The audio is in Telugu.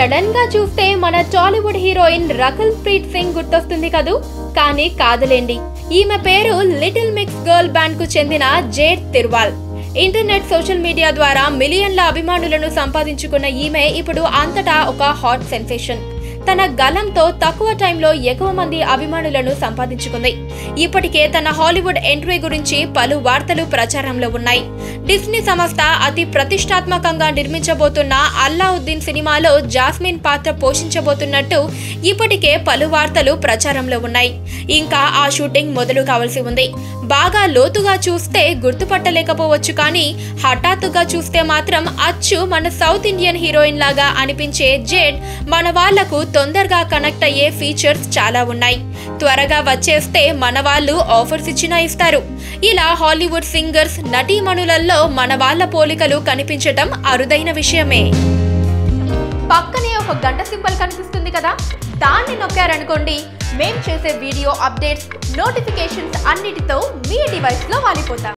సడన్ గా చూస్తే మన టాలీవుడ్ హీరోయిన్ రకుల్ ప్రీత్ సింగ్ గుర్తొస్తుంది కదూ కానీ కాదులేండి ఈమె పేరు లిటిల్ మిక్స్ గర్ల్ బ్యాండ్ కు చెందిన Jade Thirlwall internet social media ద్వారా మిలియన్ల అభిమానులను సంపాదించుకున్న ఈమె ఇప్పుడు అంతటా ఒక హాట్ సెన్సేషన్ తన గలంతో తక్కువ టైంలో ఎక్కువ మంది అభిమానులను సంపాదించుకుంది ఇప్పటికే తన హాలీవుడ్ ఎంట్రీ గురించి పలు వార్తలు ప్రచారంలో ఉన్నాయి డిస్నీ సంస్థ అతి ప్రతిష్టాత్మకంగా నిర్మించబోతున్న అల్లావుద్దీన్ సినిమాలో జాస్మిన్ పాత్ర పోషించబోతున్నట్టు ఇప్పటికే పలు వార్తలు ప్రచారంలో ఉన్నాయి ఇంకా ఆ షూటింగ్ మొదలు కావాల్సి ఉంది బాగా లోతుగా చూస్తే గుర్తుపట్టలేకపోవచ్చు కానీ హఠాత్తుగా చూస్తే మాత్రం అచ్చు మన సౌత్ ఇండియన్ హీరోయిన్ లాగా అనిపించే జేడ్ మన వాళ్లకు తొందరగా కనెక్ట్ అయ్యే ఫీచర్స్ చాలా ఉన్నాయి త్వరగా వచ్చేస్తే మన వాళ్ళు ఆఫర్స్ ఇచ్చినా ఇస్తారు ఇలా హాలీవుడ్ సింగర్స్ నటీమణులలో మన వాళ్ళ పోలికలు కనిపించటం అరుదైన విషయమే పక్కనే ఒక గంట సింబల్ కనిపిస్తుంది కదా దాన్ని నొక్కారనుకోండి మేం చేసే వీడియో అప్డేట్స్ నోటిఫికేషన్స్ అన్నిటితో మీ డివైస్లో వాలిపోతాం